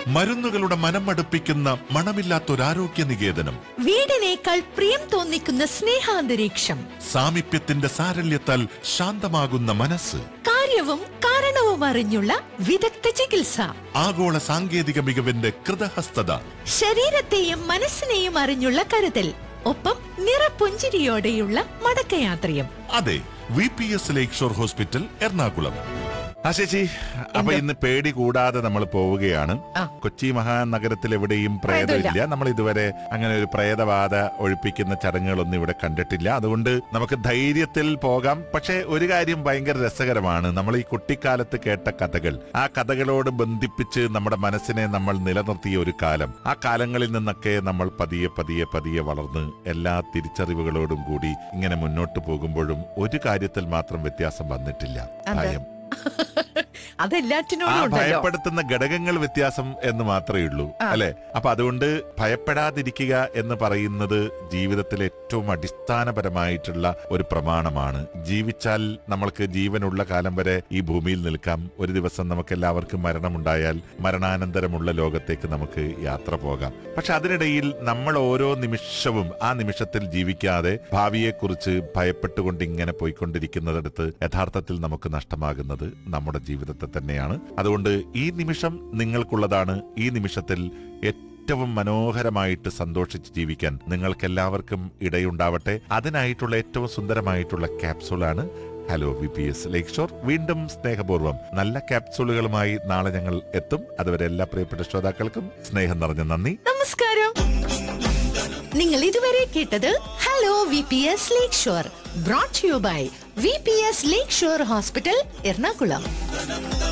മരുന്നുകളുടെ മനം മടുപ്പിക്കുന്ന മണമില്ലാത്തൊരാരോഗ്യ നികേതനം വീടിനേക്കാൾ പ്രിയം തോന്നിക്കുന്ന സ്നേഹാന്തരീക്ഷം സാമീപ്യത്തിന്റെ സാരല്യത്താൽ ശാന്തമാകുന്ന മനസ്സ് കാര്യവും കാരണവും അറിഞ്ഞുള്ള വിദഗ്ധ ചികിത്സ ആഗോള സാങ്കേതിക മികവിന്റെ കൃതഹസ്തത ശരീരത്തെയും മനസ്സിനെയും അറിഞ്ഞുള്ള കരുതൽ ഒപ്പം നിറപുഞ്ചിരിയോടെയുള്ള മടക്കയാത്രയും അതെ V P S lakeshore hospital Ernakulam ആ ചേച്ചി അപ്പൊ ഇന്ന് പേടി കൂടാതെ നമ്മൾ പോവുകയാണ് ആ. കൊച്ചി മഹാനഗരത്തിൽ എവിടെയും പ്രേതമില്ല നമ്മൾ ഇതുവരെ അങ്ങനെ ഒരു പ്രേതബാധ ഒഴിപ്പിക്കുന്ന ചടങ്ങുകളൊന്നും ഇവിടെ കണ്ടിട്ടില്ല അതുകൊണ്ട് നമുക്ക് ധൈര്യത്തിൽ പോകാം പക്ഷെ ഒരു കാര്യം ഭയങ്കര രസകരമാണ് നമ്മൾ ഈ കുട്ടിക്കാലത്ത് കേട്ട കഥകൾ ആ കഥകളോട് ബന്ധിപ്പിച്ച് നമ്മുടെ മനസ്സിനെ നമ്മൾ നിലനിർത്തിയ ഒരു കാലം ആ കാലങ്ങളിൽ നിന്നൊക്കെ നമ്മൾ പതിയെ പതിയെ പതിയെ വളർന്ന് എല്ലാ തിരിച്ചറിവുകളോടും കൂടി ഇങ്ങനെ മുന്നോട്ട് പോകുമ്പോഴും ഒരു കാര്യത്തിൽ മാത്രം വ്യത്യാസം വന്നിട്ടില്ല എന്താ? ഭയം ആ അതെല്ലാറ്റിനോടും ഉണ്ടല്ലോ ഭയപ്പെടുത്തുന്ന ഘടകങ്ങൾ വ്യത്യാസം എന്ന് മാത്രമേ ഉള്ളൂ അല്ലെ അപ്പൊ അതുകൊണ്ട് ഭയപ്പെടാതിരിക്കുക എന്ന് പറയുന്നത് ജീവിതത്തിലെ ഏറ്റവും അടിസ്ഥാനപരമായിട്ടുള്ള ഒരു പ്രമാണമാണ് ജീവിച്ചാൽ നമ്മൾക്ക് ജീവനുള്ള കാലം വരെ ഈ ഭൂമിയിൽ നിൽക്കാം ഒരു ദിവസം നമുക്ക് എല്ലാവർക്കും മരണമുണ്ടായാൽ മരണാനന്തരമുള്ള ലോകത്തേക്ക് നമുക്ക് യാത്ര പോകാം പക്ഷെ അതിനിടയിൽ നമ്മൾ ഓരോ നിമിഷവും ആ നിമിഷത്തിൽ ജീവിക്കാതെ ഭാവിയെക്കുറിച്ച് ഭയപ്പെട്ടുകൊണ്ട് ഇങ്ങനെ പോയിക്കൊണ്ടിരിക്കുന്നതിടത്ത് യഥാർത്ഥത്തിൽ നമുക്ക് നഷ്ടമാകുന്നത് നമ്മുടെ ജീവിതത്തെ തന്നെയാണ് അതുകൊണ്ട് ഈ നിമിഷം നിങ്ങൾക്കുള്ളതാണ് ഈ നിമിഷത്തിൽ ഏറ്റവും മനോഹരമായിട്ട് സന്തോഷിച്ച് ജീവിക്കാൻ നിങ്ങൾക്കെല്ലാവർക്കും ഇടയുണ്ടാവട്ടെ അതിനായിട്ടുള്ള ഏറ്റവും സുന്ദരമായിട്ടുള്ള ക്യാപ്സൂളാണ് hello V P S lakeshore വീണ്ടും സ്നേഹപൂർവ്വം നല്ല ക്യാപ്സൂളുകളുമായി നാളെ ഞങ്ങൾ എത്തും അതുവരെ എല്ലാ പ്രിയപ്പെട്ട ശ്രോതാക്കൾക്കും സ്നേഹം നിറഞ്ഞ നന്ദി നമസ്കാരം നിങ്ങൾ ഇതുവരെ കേട്ടത് hello V P S lakeshore brought you by V P S lakeshore hospital Ernakulam